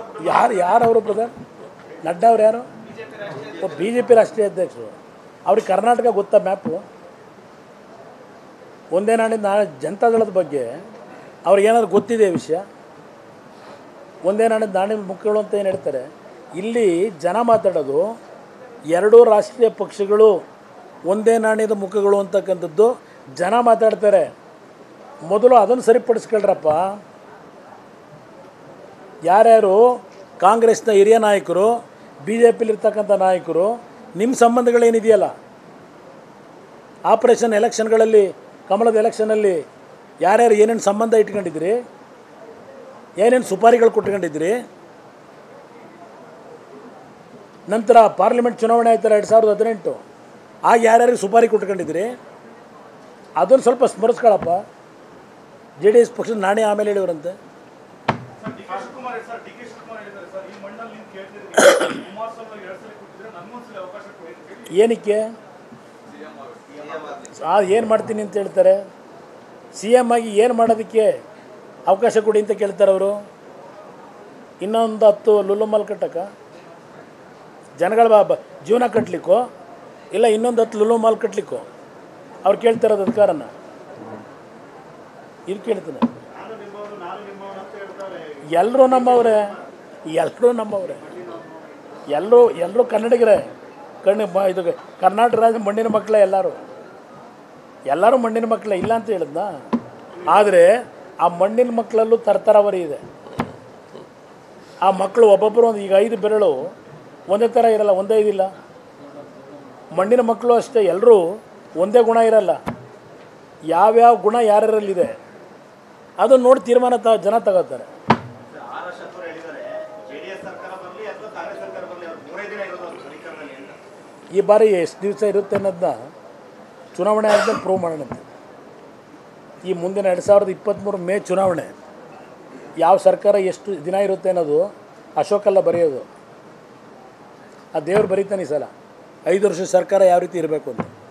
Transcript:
ಯಾರು ಯಾರು ಅವರು ಬ್ರದರ್ ನಡ್ಡಾ ಅವ್ರು ಯಾರು ಬಿ ಜೆ ಪಿ ರಾಷ್ಟ್ರೀಯ ಅಧ್ಯಕ್ಷರು ಅವ್ರಿಗೆ ಕರ್ನಾಟಕ ಗೊತ್ತಾ ಮ್ಯಾಪು ಒಂದೇ ನಾಡಿನ ನಾ ಜನತಾದಳದ ಬಗ್ಗೆ ಅವ್ರಿಗೆ ಏನಾದ್ರು ಗೊತ್ತಿದೆ ಈ ವಿಷಯ ಒಂದೇ ನಾಡಿನ ನಾಡಿನ ಮುಖಗಳು ಅಂತ ಏನು ಹೇಳ್ತಾರೆ ಇಲ್ಲಿ ಜನ ಮಾತಾಡೋದು ಎರಡೂ ರಾಷ್ಟ್ರೀಯ ಪಕ್ಷಗಳು ಒಂದೇ ನಾಣ್ಯದ ಮುಖಗಳು ಅಂತಕ್ಕಂಥದ್ದು ಜನ ಮಾತಾಡ್ತಾರೆ ಮೊದಲು ಅದನ್ನು ಸರಿಪಡಿಸ್ಕೊಳ್ರಪ್ಪ ಯಾರ್ಯಾರು ಕಾಂಗ್ರೆಸ್ನ ಹಿರಿಯ ನಾಯಕರು ಬಿ ಜೆ ಪಿಲಿರ್ತಕ್ಕಂಥ ನಾಯಕರು ನಿಮ್ಮ ಸಂಬಂಧಗಳೇನಿದೆಯಲ್ಲ ಆಪರೇಷನ್ ಎಲೆಕ್ಷನ್ಗಳಲ್ಲಿ ಕಮಲದ ಎಲೆಕ್ಷನಲ್ಲಿ ಯಾರ್ಯಾರು ಏನೇನು ಸಂಬಂಧ ಇಟ್ಕೊಂಡಿದ್ರಿ ಏನೇನು ಸುಪಾರಿಗಳು ಕೊಟ್ಕೊಂಡಿದ್ರಿ ನಂತರ ಪಾರ್ಲಿಮೆಂಟ್ ಚುನಾವಣೆ ಆಯ್ತಲ್ಲ ಎರಡು ಸಾವಿರದ ಹದಿನೆಂಟು ಆಗ ಯಾರ್ಯಾರಿಗೆ ಸುಪಾರಿ ಕೊಟ್ಕೊಂಡಿದ್ರಿ ಅದನ್ನು ಸ್ವಲ್ಪ ಸ್ಮರಿಸ್ಕೊಳಪ್ಪ ಜೆ ಡಿ ಎಸ್ ಪಕ್ಷದ ನಾಣ್ಯ ಆಮೇಲೆ ಹೇಳಿವ್ರಂತೆ sir D K Shivakumar sir D K Shivakumar ಹೇಳಿದ್ದಾರೆ ಸರ್ ಈ ಮಣ್ಣಲ್ಲಿ ನೀವು ಕೇಳ್ತಿದ್ದೀರಿ ಕುಮಾರಸ್ವಾಮಿ ಎರಡು ಸಲ ಕೊಟ್ಟಿದ್ರೆ ನನಗೊಂದ್ಸಲ ಅವಕಾಶ ಕೊಡಿ ಅಂತ ಹೇಳಿ ಏನಕ್ಕೆ ಆ ಏನು ಮಾಡ್ತೀನಿ ಅಂತ ಹೇಳ್ತಾರೆ ಸಿ ಎಮ್ ಆಗಿ ಏನು ಮಾಡೋದಕ್ಕೆ ಅವಕಾಶ ಕೊಡಿ ಅಂತ ಕೇಳ್ತಾರೆ ಅವರು ಇನ್ನೊಂದು ಹತ್ತು ಲುಲ್ಲು ಮಾಲ್ ಕಟ್ಟಕ್ಕ ಜನಗಳ ಬ- ಬ- ಜೀವನ ಕಟ್ಟಲಿಕ್ಕೋ ಇಲ್ಲ ಇನ್ನೊಂದು ಹತ್ತು ಲುಲ್ಲು ಮಾಲ್ ಕಟ್ಟಲಿಕ್ಕೋ ಅವ್ರು ಕೇಳ್ತಿರೋದು ಅಧಿಕಾರನ ಇದು ಕೇಳ್ತೀನಿ ನಾನು ನಿಮ್ಮವನು ನಾನು ನಿಮ್ಮವನು ಅಂತ ಹೇಳ್ತಾರೆ ಎಲ್ಲರೂ ನಮ್ಮವರೇ ಎಲ್ಲರೂ ನಮ್ಮವರೇ ಎಲ್ಲರೂ ಎಲ್ಲರೂ ಕನ್ನಡಿಗರೇ ಕಣ್ಣು ಮ ಇದು ಕರ್ನಾಟಕ ರಾಜ್ಯ ಮಣ್ಣಿನ ಮಕ್ಕಳೇ ಎಲ್ಲರೂ ಎಲ್ಲರೂ ಮಣ್ಣಿನ ಮಕ್ಕಳೇ ಇಲ್ಲ ಅಂತ ಹೇಳಿದ್ನ ಆದರೆ ಆ ಮಣ್ಣಿನ ಮಕ್ಕಳಲ್ಲೂ ತರ್ತರಾವರಿ ಇದೆ ಆ ಮಕ್ಕಳು ಒಬ್ಬೊಬ್ಬರು ಒಂದು ಈಗ ಐದು ಬೆರಳು ಒಂದೇ ಥರ ಇರಲ್ಲ ಒಂದೇ ಇದಿಲ್ಲ ಮಣ್ಣಿನ ಮಕ್ಕಳು ಅಷ್ಟೇ ಎಲ್ಲರೂ ಒಂದೇ ಗುಣ ಇರಲ್ಲ ಯಾವ್ಯಾವ ಗುಣ ಯಾರ್ಯಾರಲ್ಲಿದೆ ಅದನ್ನು ನೋಡಿ ತೀರ್ಮಾನ ತ ಜನ ತಗೋತಾರೆ ಆರ್ ಅಶೋಕ್ ಅವರು ಹೇಳಿದ್ದಾರೆ ಜೆಡಿಎಸ್ ಸರ್ಕಾರ ಬರಲಿ ಅಥವಾ ಕಾಂಗ್ರೆಸ್ ಸರ್ಕಾರ ಬರಲಿ ಅವ್ರು ಮೂರೇ ದಿನ ಇರೋದು ಅವ್ರ ಅಧಿಕಾರದಲ್ಲಿ ಅಂತ ಈ ಬಾರಿ ಎಷ್ಟು ದಿವಸ ಇರುತ್ತೆ ಅನ್ನೋದನ್ನ ಚುನಾವಣೆ ಆದಮೇಲೆ ಪ್ರೂವ್ ಮಾಡೋಣಂತೆ ಈ ಮುಂದಿನ ಎರಡು ಸಾವಿರದ ಇಪ್ಪತ್ತ್ಮೂರು ಮೇ ಚುನಾವಣೆ ಯಾವ ಸರ್ಕಾರ ಎಷ್ಟು ದಿನ ಇರುತ್ತೆ ಅನ್ನೋದು ಅಶೋಕಲ್ಲ ಬರೆಯೋದು ಆ ದೇವ್ರು ಬರೀತಾನೆ ಈ ಸಲ ಐದು ವರ್ಷ ಸರ್ಕಾರ ಯಾವ ರೀತಿ ಇರಬೇಕು ಅಂತ